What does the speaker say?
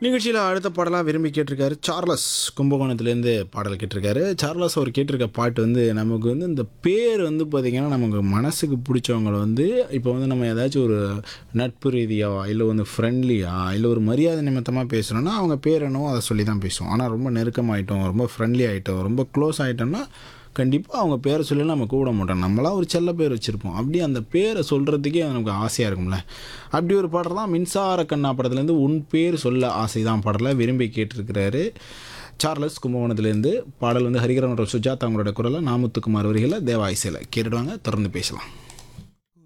நிகழ்ச்சியில் அடுத்த பாடலாக விரும்பி கேட்டிருக்காரு சார்லஸ் கும்பகோணத்துலேருந்து பாடல் கேட்டிருக்காரு சார்லஸ் அவர் கேட்டிருக்க பாட்டு வந்து நமக்கு வந்து இந்த பேர் வந்து பார்த்திங்கன்னா நமக்கு மனசுக்கு பிடிச்சவங்கள வந்து இப்போ வந்து நம்ம ஏதாச்சும் ஒரு நட்பு ரீதியாக இல்லை வந்து ஃப்ரெண்ட்லியாக இல்லை ஒரு மரியாதை நிமித்தமாக பேசுகிறோன்னா அவங்க பேர் என்னவோ அதை சொல்லி தான் பேசுவோம் ஆனால் ரொம்ப நெருக்கமாயிட்டோம் ரொம்ப ஃப்ரெண்ட்லி ஆகிட்டோம் ரொம்ப க்ளோஸ் ஆகிட்டோம்னா கண்டிப்பாக அவங்க பேரை சொல்லி நம்ம கூப்பிட மாட்டோம் நம்மளாம் ஒரு செல்ல பேர் வச்சுருப்போம் அப்படி அந்த பேரை சொல்கிறதுக்கே நமக்கு ஆசையாக இருக்கும்ல அப்படி ஒரு பாடல் தான் மின்சார கண்ணா படத்துலேருந்து உன் பேர் சொல்ல ஆசை தான் பாடலை விரும்பி கேட்டிருக்கிறாரு சார்லஸ் கும்பகோணத்துலேருந்து பாடல் வந்து ஹரிகரன் மற்றும் சுஜாதா அவங்களோட குரலை நாமுத்துக்குமார் வரிகளை தேவா இசையில் கேட்டுடுவாங்க தொடர்ந்து பேசலாம்